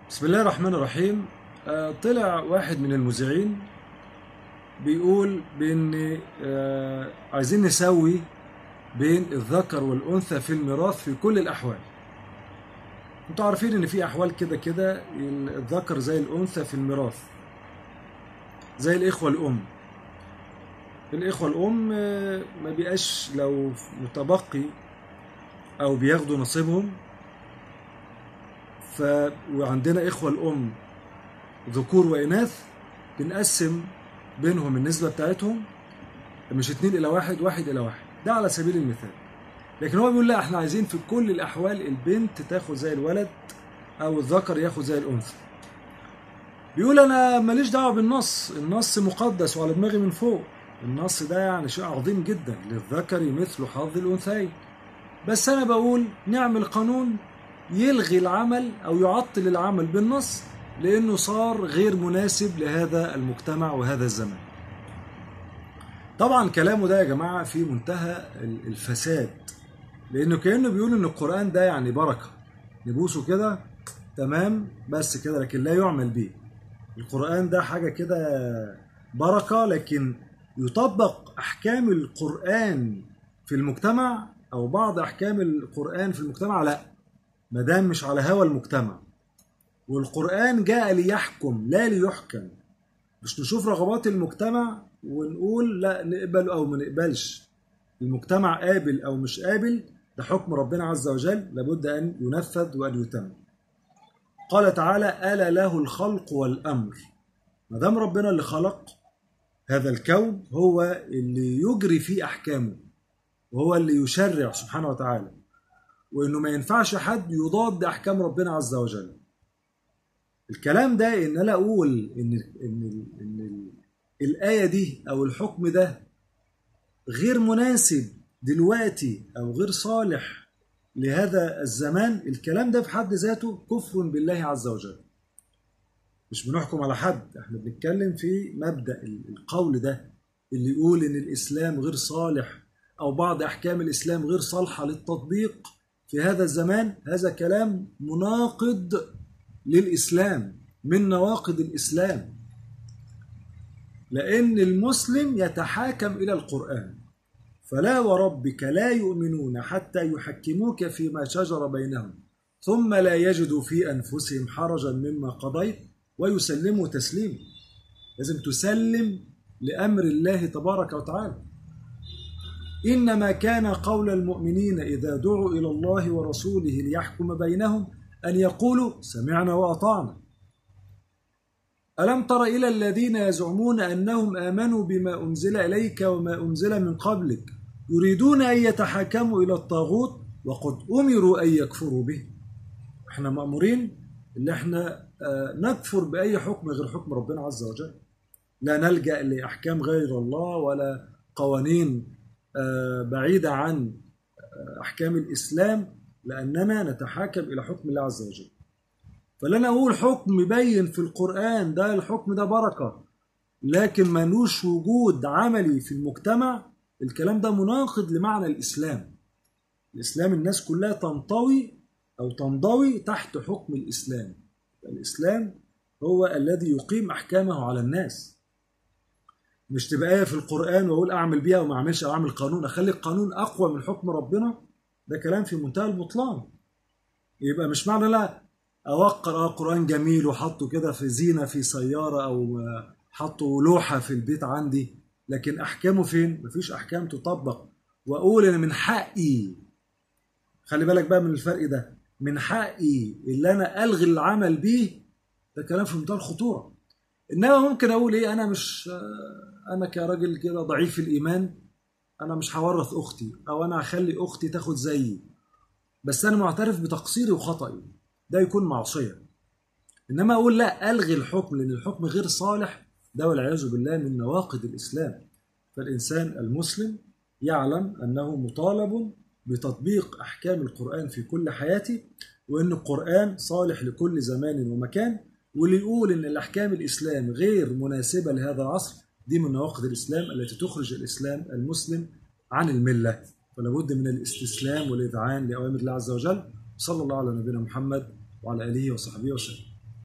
بسم الله الرحمن الرحيم آه، طلع واحد من المذيعين بيقول بان آه، عايزين نسوي بين الذكر والانثى في الميراث في كل الاحوال انتوا عارفين ان في احوال كده كده الذكر زي الانثى في الميراث زي الاخوه الام الاخوه الام آه، ما بيبقاش لو متبقي او بياخدوا نصيبهم ف وعندنا إخوة الأم ذكور وإناث بنقسم بينهم النسبة بتاعتهم مش اتنين إلى واحد واحد إلى واحد ده على سبيل المثال لكن هو بيقول لا احنا عايزين في كل الأحوال البنت تاخد زي الولد أو الذكر ياخد زي الأنثى بيقول أنا ماليش دعوة بالنص النص مقدس وعلى دماغي من فوق النص ده يعني شيء عظيم جدا للذكر مثل حظ الأنثيين بس أنا بقول نعمل قانون يلغي العمل او يعطل العمل بالنص لانه صار غير مناسب لهذا المجتمع وهذا الزمن. طبعا كلامه ده يا جماعه في منتهى الفساد لانه كانه بيقول ان القران ده يعني بركه نبوسه كده تمام بس كده لكن لا يعمل به. القران ده حاجه كده بركه لكن يطبق احكام القران في المجتمع او بعض احكام القران في المجتمع لا ما دام مش على هوى المجتمع والقرآن جاء ليحكم لا ليحكم مش نشوف رغبات المجتمع ونقول لا نقبل أو ما نقبلش المجتمع قابل أو مش قابل ده حكم ربنا عز وجل لابد أن ينفذ وأن يتم قال تعالى ألا له الخلق والأمر ما دام ربنا اللي خلق هذا الكون هو اللي يجري فيه أحكامه وهو اللي يشرع سبحانه وتعالى وانه ما ينفعش حد يضاد احكام ربنا عز وجل الكلام ده ان انا اقول ان ان ان الايه دي او الحكم ده غير مناسب دلوقتي او غير صالح لهذا الزمان الكلام ده في حد ذاته كفر بالله عز وجل مش بنحكم على حد احنا بنتكلم في مبدا القول ده اللي يقول ان الاسلام غير صالح او بعض احكام الاسلام غير صالحه للتطبيق في هذا الزمان هذا كلام مناقض للإسلام من نواقض الإسلام لأن المسلم يتحاكم إلى القرآن فلا وربك لا يؤمنون حتى يحكموك فيما شجر بينهم ثم لا يجدوا في أنفسهم حرجا مما قضيت ويسلموا تسليما لازم تسلم لأمر الله تبارك وتعالى إنما كان قول المؤمنين إذا دعوا إلى الله ورسوله ليحكم بينهم أن يقولوا سمعنا وأطعنا ألم تر إلى الذين يزعمون أنهم آمنوا بما أنزل إليك وما أنزل من قبلك يريدون أن يتحاكموا إلى الطاغوت وقد أمروا أن يكفروا به احنا مأمورين ان احنا نكفر بأي حكم غير حكم ربنا عز وجل لا نلجأ لأحكام غير الله ولا قوانين بعيدة عن أحكام الإسلام لأننا نتحاكم إلى حكم الله عز وجل فلنا أقول حكم يبين في القرآن ده الحكم ده بركة لكن ملوش وجود عملي في المجتمع الكلام ده مناقض لمعنى الإسلام الإسلام الناس كلها تنطوي أو تنضوي تحت حكم الإسلام الإسلام هو الذي يقيم أحكامه على الناس مش تبقى آية في القرآن وأقول أعمل بيها وما أعملش أو أعمل قانون أخلي القانون أقوى من حكم ربنا ده كلام في منتهى البطلان يبقى مش معنى لا أوقر أه قرآن جميل وحطه كده في زينة في سيارة أو حطه لوحة في البيت عندي لكن أحكامه فين؟ مفيش أحكام تطبق وأقول أنا من حقي خلي بالك بقى من الفرق ده من حقي اللي أنا ألغي العمل بيه ده كلام في منتهى الخطورة إنما ممكن أقول إيه أنا مش انا كراجل كده ضعيف الايمان انا مش هورث اختي او انا هخلي اختي تاخد زيي بس انا معترف بتقصيري وخطئي ده يكون معصيه انما اقول لا الغي الحكم لان الحكم غير صالح ده والعياذ بالله من نواقض الاسلام فالانسان المسلم يعلم انه مطالب بتطبيق احكام القران في كل حياته وان القران صالح لكل زمان ومكان واللي يقول ان الاحكام الاسلام غير مناسبه لهذا العصر دي من نواقض الإسلام التي تخرج الإسلام المسلم عن الملة فلا بد من الاستسلام والإذعان لأوامر الله عز وجل صلى الله على نبينا محمد وعلى آله وصحبه وسلم